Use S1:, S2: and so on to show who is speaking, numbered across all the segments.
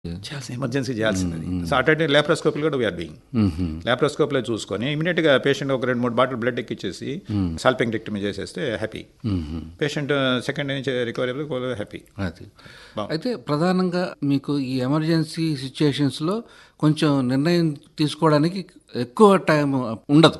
S1: చేయాల్సిన ఎమర్జెన్సీ చేయాల్సింది so attend లేప్రోస్కోపీలు కూడా వీఆర్ డూయింగ్ లేప్రోస్కోప్లో చూసుకొని ఇమీడియట్గా పేషెంట్ ఒక రెండు మూడు బాటిల్ బ్లడ్ ఎక్కిచ్చేసి సాల్పింగెక్టమీ చేసేస్తే హ్యాపీ పేషెంట్ సెకండ్ నుంచి రికవరీ హ్యాపీ
S2: అది అయితే ప్రధానంగా మీకు ఈ ఎమర్జెన్సీ సిచ్యుయేషన్స్లో కొంచెం నిర్ణయం తీసుకోవడానికి ఎక్కువ టైం ఉండదు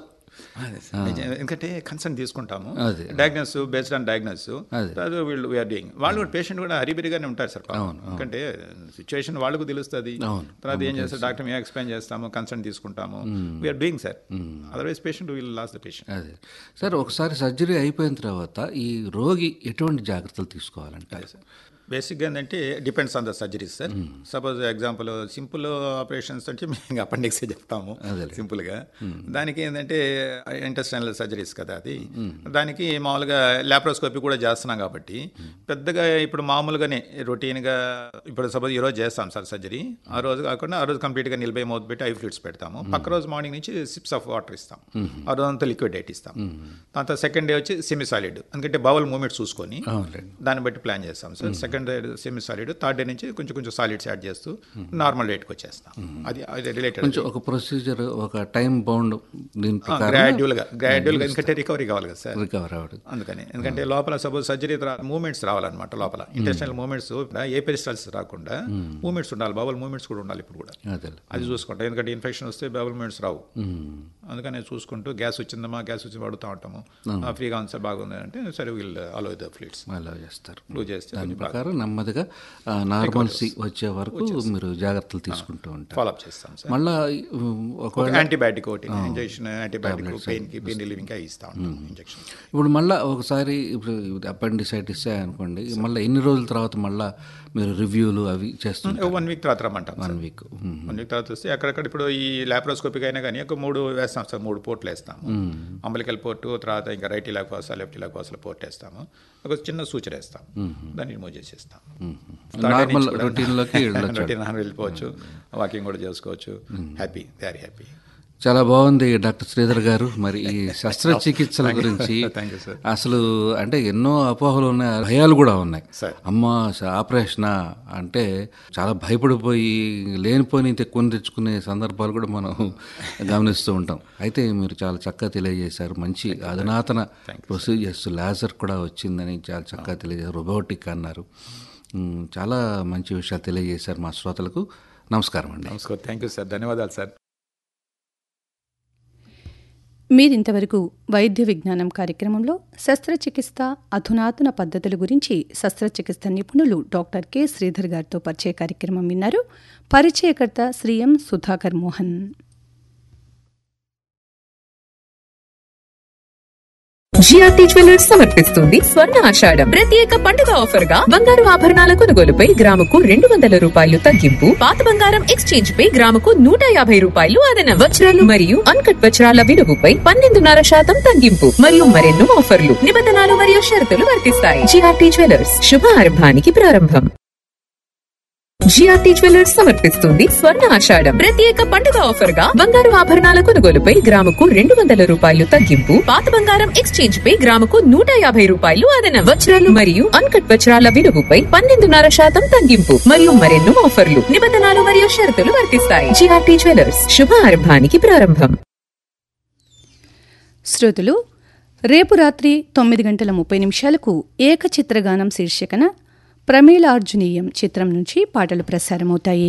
S1: ఎందుకంటే కన్సర్న్ తీసుకుంటాము
S2: అదే.
S1: డయాగ్నోస్ బేస్డ్ ఆన్ డయాగ్నోస్
S2: అదే.
S1: అది వీళ్ళు వీఆర్ డూయింగ్ వాళ్ళు కూడా పేషెంట్ కూడా హరిబిరిగానే ఉంటారు సార్ పాపం. ఎందుకంటే సిచ్యువేషన్ వాళ్ళకు తెలుస్తుంది తర్వాత ఏం చేస్తారు డాక్టర్ మేము ఎక్స్ప్లెయిన్ చేస్తాము కన్సర్న్ తీసుకుంటాము we're doing sir otherwise patient will lose the patient
S2: అదే సార్ ఒకసారి సర్జరీ అయిపోయిన తర్వాత ఈ రోగి ఎటువంటి జాగ్రత్తలు తీసుకోవాలంటే
S1: బేసిక్గా ఏంటంటే depends on the surgeries sir suppose example simple operations అంటే మేము అపెండిక్స్ చెప్తాము సింపుల్గా దానికి ఏంటంటే ఇంటెస్టైనల్ సర్జరీస్ కదా అది దానికి మామూలుగా లాప్రోస్కోపీ కూడా చేస్తున్నాం కాబట్టి పెద్దగా ఇప్పుడు మామూలుగానే రొటీన్గా ఇప్పుడు సపోజ్ ఈ రోజు చేస్తాం సార్ సర్జరీ ఆ రోజు కాకుండా ఆ రోజు కంప్లీట్గా నిలబై మౌత్ పెట్టి ఐ ఫ్లూయిడ్స్ పెడతాము పక్క రోజు మార్నింగ్ నుంచి సిప్స్ ఆఫ్ వాటర్ ఇస్తాం ఆ రోజు అంతా లిక్విడ్ డైట్ ఇస్తాం దాని తర్వాత సెకండ్ డే వచ్చి సెమీ సాలిడ్ ఎందుకంటే బవల్ మూమెంట్ చూసుకొని
S2: అవునండి
S1: దాన్ని బట్టి ప్లాన్ చేస్తాం sir second day semi solid third day నుంచి కొంచెం కొంచెం సాలిడ్స్ యాడ్ చేస్తూ నార్మల్ రేట్కి వచ్చేస్తాం అది అది రిలేటెడ్
S2: కొంచెం ఒక ప్రొసీజర్ ఒక టైం బౌండ్ దీని ప్రకారం
S1: గ్రాడ్యువల్గా గ్రాడ్యువల్గా ఎందుకంటే రికవరీ కావాలి కదా సార్
S2: రికవర్ అవ్వడం
S1: అందుకని ఎందుకంటే లోపల సపోజ్ సర్జరీ తర్వాత మూమెంట్స్ రావాలన్నమాట లోపల ఇంటెస్టనల్ మూమెంట్స్ ఏ పెరిస్టల్స్ రాకుండా మూమెంట్స్ ఉండాలి బబుల్ మూమెంట్స్ కూడా ఉండాలి ఇప్పుడు కూడా
S2: అదే
S1: అది చూసుకుంటాం ఎందుకంటే ఇన్ఫెక్షన్ వస్తే బబుల్ మూమెంట్స్ రావు అందుకని చూసుకుంటూ గ్యాస్ వచ్చిందమ్మా గ్యాస్ వచ్చి పడుతూ ఉంటాము ఆ, ఫ్రీగా ఉంది సార్ బాగుంది అంటే సరే వీల్ అలో ద ఫ్లీట్స్
S2: అలా చేస్తారు
S1: ఫ్లూ చేస్తే
S2: దాని ప్రకారం నెమ్మదిగా నార్మల్సీ వచ్చే వరకు మీరు జాగ్రత్తలు తీసుకుంటూ ఉంటారు
S1: ఫాలోఅప్ చేస్తాం సార్
S2: మళ్ళా ఉమ్, ఒకవేళ
S1: యాంటీబయాటిక్ ఒకటి ఇంజెక్షన్ యాంటీబయాటిక్ పెయిన్కి పెయిన్ రిలీవింగ్గా ఇస్తా ఉంటాం ఇంజెక్షన్
S2: ఇప్పుడు మళ్ళీ ఒకసారి ఇప్పుడు అపెండిసైటిస్ అనుకోండి మళ్ళీ ఎన్ని రోజుల తర్వాత మళ్ళీ మీరు రివ్యూలు అవి చేస్తుంటారు
S1: వన్ వీక్ తర్వాత రమ్మంటాం
S2: వన్ వీక్
S1: వన్ వీక్ తర్వాత వస్తే అక్కడక్కడ ఇప్పుడు ఈ లాప్రోస్కోపిక్ అయినా కానీ ఒక మూడు వేస్తాం సార్ మూడు పోర్ట్లు వేస్తాము అంబలికల్ పోర్టు తర్వాత ఇంకా రైట్ ఇలా కోసా లెఫ్ట్ ఇలా కోసల పోర్ట్ వేస్తాము ఒక చిన్న సూచన వేస్తాం దాన్ని రిమూవ్ చేసేస్తాం
S2: నార్మల్ రొటీన్లోకి వెళ్ళొచ్చు
S1: రొటీన్ వెళ్ళిపోవచ్చు వాకింగ్ కూడా చేసుకోవచ్చు హ్యాపీ దే ఆర్ హ్యాపీ
S2: చాలా బాగుంది డాక్టర్ శ్రీధర్ గారు మరి ఈ శస్త్రచికిత్సల గురించి
S1: థ్యాంక్ యూ సార్
S2: అసలు అంటే ఎన్నో అపోహలు ఉన్నాయి భయాలు కూడా ఉన్నాయి
S1: సార్.
S2: అమ్మ ఆపరేషనా అంటే చాలా భయపడిపోయి లేనిపోని కొని తెచ్చుకునే సందర్భాలు కూడా మనం గమనిస్తూ ఉంటాం అయితే మీరు చాలా చక్కగా తెలియజేశారు మంచి అధునాతన ప్రొసీజర్స్ లేజర్ కూడా వచ్చిందని చాలా చక్కగా తెలియజేశారు రోబోటిక్ అన్నారు ఉమ్, చాలా మంచి విషయాలు తెలియజేశారు మా శ్రోతలకు నమస్కారం అండి
S1: నమస్కారం థ్యాంక్ యూ సార్ ధన్యవాదాలు సార్
S3: మీరింతవరకు వైద్య విజ్ఞానం కార్యక్రమంలో శస్త్రచికిత్స అధునాతన పద్ధతుల గురించి శస్త్రచికిత్స నిపుణులు డాక్టర్ కె శ్రీధర్ గారితో పరిచయ కార్యక్రమం విన్నారు పరిచయకర్త Shri M Sudhakar Mohan
S4: GRT jewellers సమర్పిస్తుంది స్వర్ణ ఆషాఢం ప్రత్యేక పండుగ ఆఫర్ గా బంగారు ఆభరణాల కొనుగోలుపై గ్రాముకు రెండు వందల రూపాయలు తగ్గింపు పాత బంగారం ఎక్స్చేంజ్ పై గ్రాముకు నూట యాభై రూపాయలు అదనం వజ్రాలు మరియు అన్కట్ వజ్రాల విలువపై పన్నెండున్నర శాతం తగ్గింపు మరియు మరెన్నో ఆఫర్లు నిబంధనలు మరియు షరతులు వర్తిస్తాయి జిఆర్టీ జ్యువెలర్స్ శుభారంభానికి ప్రారంభం జిఆర్టీ జ్యువెలర్స్ సమర్పిస్తుంది స్వర్ణ ఆషాఢం ప్రత్యేక పండుగ ఆఫర్ గా బంగారు ఆభరణాల కొనుగోలుపై గ్రాముకు రెండు వందల రూపాయలు తగ్గింపు పాత బంగారం ఎక్స్చేంజ్ పై గ్రాముకు నూట యాభై రూపాయలు అదనం వజ్రాలు మరియు అన్కట్ వజ్రాల విలువపై పన్నెండున్నర శాతం తగ్గింపు మరియు మరెన్నో ఆఫర్లు నిబంధనలు మరియు షరతులు వర్తిస్తాయి జిఆర్టీ జ్యువెలర్స్ శుభారంభానికి ప్రారంభం
S3: శ్రోతలు రేపు రాత్రి తొమ్మిది గంటల ముప్పై నిమిషాలకు ఏకచిత్రగానం శీర్షికన ప్రమేలార్జునీయం చిత్రం నుంచి పాటలు ప్రసారమవుతాయి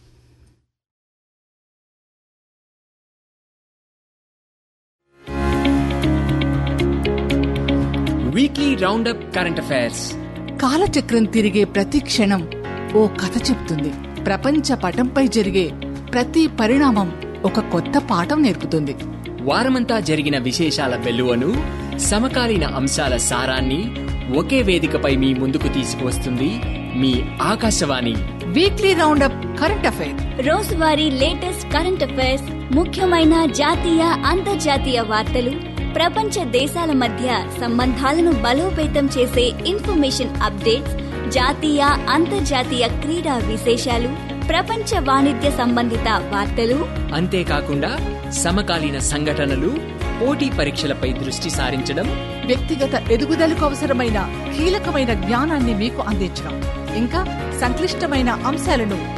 S5: వీక్లీ రౌండప్ కరెంట్ అఫైర్స్
S6: కాలచక్రం తిరిగే ప్రతి క్షణం ఓ కథ చెప్తుంది ప్రపంచ పటంపై జరిగే ప్రతి పరిణామం ఒక కొత్త పాఠం నేర్పుతుంది
S5: వారమంతా జరిగిన విశేషాల వెల్లువను సమకాలీన అంశాల సారాన్ని ఒకే వేదికపై మీ ముందుకు తీసుకువస్తుంది మీ Akashvani
S6: weekly roundup current affair
S7: రోజువారీ లేటెస్ట్ కరెంట్ అఫైర్స్ ముఖ్యమైన జాతీయ అంతర్జాతీయ వార్తలు ప్రపంచ దేశాల మధ్య సంబంధాలను బలోపేతం చేసే ఇన్ఫర్మేషన్ అప్డేట్స్ జాతీయ అంతర్జాతీయ క్రీడా విశేషాలు ప్రపంచ వాణిజ్య సంబంధిత వార్తలు
S5: అంతేకాకుండా సమకాలీన సంఘటనలు పోటీ పరీక్షలపై దృష్టి సారించడం
S6: వ్యక్తిగత ఎదుగుదలకు అవసరమైన కీలకమైన జ్ఞానాన్ని మీకు అందించడం ఇంకా సంక్లిష్టమైన అంశాలను